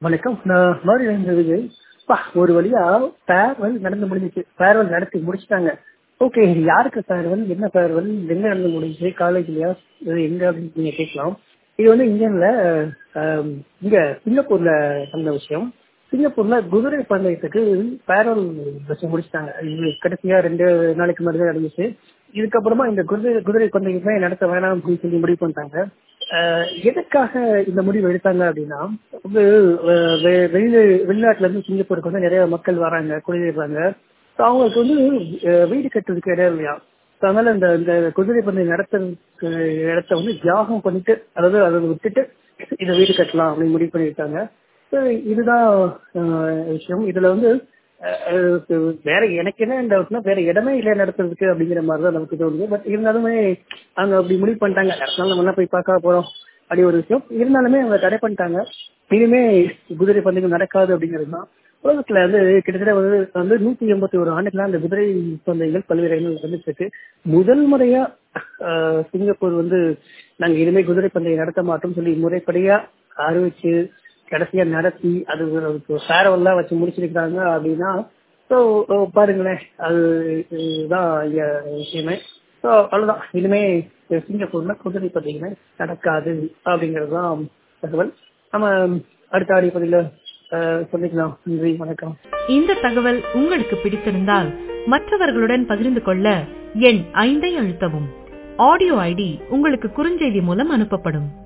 வணக்கம் நான் மாதிரி இருந்தது பா ஒரு வழியா ஃபேர்வெல் நடந்து முடிஞ்சிச்சு ஃபேர்வெல் நடத்தி முடிச்சிட்டாங்க ஓகே யாருக்கு ஃபேர்வெல் என்ன ஃபேர்வெல் எங்க நடந்து முடிஞ்சுச்சு காலேஜ்லயா இது எங்க அப்படின்னு நீங்க கேட்கலாம் இது வந்து இந்தியன்ல ஆம், இங்க சிங்கப்பூர்ல நடந்த விஷயம் சிங்கப்பூர்ல குதிரை பந்தயத்துக்கு ஃபேர்வெல் வச்சு முடிச்சிட்டாங்க இது கடைசியா ரெண்டு நாளைக்கு முன்னாடி தான் நடந்துச்சு இதுக்கப்புறமா இந்த குதிரை குதிரை பந்தயமே நடத்த வேணாம் அப்படின்னு சொல்லி முடிவு பண்ணிட்டாங்க ஆஹ் எதுக்காக இந்த முடிவு எடுத்தாங்க அப்படின்னா வந்து அஹ் வெ- வெளி வெளிநாட்டுல இருந்து சிங்கப்பூருக்கு வந்து நிறைய மக்கள் வராங்க குடியேறாங்க ஸோ அவங்களுக்கு வந்து அஹ் வீடு கட்டுறதுக்கு இடம் இல்லையா So அதனால இந்த இந்த குதிரை பந்தயம் நடத்துறதுக்கு இடத்த வந்து தியாகம் பண்ணிட்டு அதாவது அதை விட்டுட்டு இதை வீடு கட்டலாம் அப்படின்னு முடிவு பண்ணியிருக்காங்க ஸோ இதுதான் அஹ், விஷயம் இதுல வந்து அஹ், அஹ், வேற எனக்கு என்ன டவுட்னா வேற இடமே இல்லை நடத்துறதுக்கு அப்படிங்கிற மாதிரி தான் நமக்கு தோணுது பட் இருந்தாலுமே அவங்க அப்படி முடிவு பண்ணிட்டாங்க அதனால நம்ம என்ன போய் பார்க்க போறோம் அப்படி ஒரு விஷயம் இருந்தாலுமே அவங்க தடை பண்ணிட்டாங்க இனிமே குதிரை பந்தயம் நடக்காது அப்படிங்கிறது தான் உலகத்துல வந்து கிட்டத்தட்ட வந்து வந்து நூத்தி எண்பத்தி ஒரு ஆண்டுகளா அந்த குதிரை பந்தயங்கள் பல்வேறு இடங்கள் நடந்துட்டு இருக்கு முதல் முறையா ஆஹ், சிங்கப்பூர் வந்து நாங்க இனிமே குதிரை பந்தயம் நடத்த மாட்டோம் சொல்லி முறைப்படியா அறிவிச்சு கடைசியா நடத்தி அது ஃபேரவெல்லாம் வச்சு முடிச்சிருக்காங்க அப்படின்னா ஸோ பாருங்களேன் அது இதுதான் இங்க விஷயமே ஸோ அவ்வளவுதான் இனிமே சிங்கப்பூர்ல குதிரை பந்தயங்கள் நடக்காது அப்படிங்கிறது தான் தகவல் நம்ம அடுத்த ஆடி பதில சொல்லிக்கலாம் நன்றி வணக்கம் இந்த தகவல் உங்களுக்கு பிடித்திருந்தால் மற்றவர்களுடன் பகிர்ந்து கொள்ள எண் ஐந்தை அழுத்தவும் ஆடியோ ஐடி உங்களுக்கு குறுஞ்செய்தி மூலம் அனுப்பப்படும்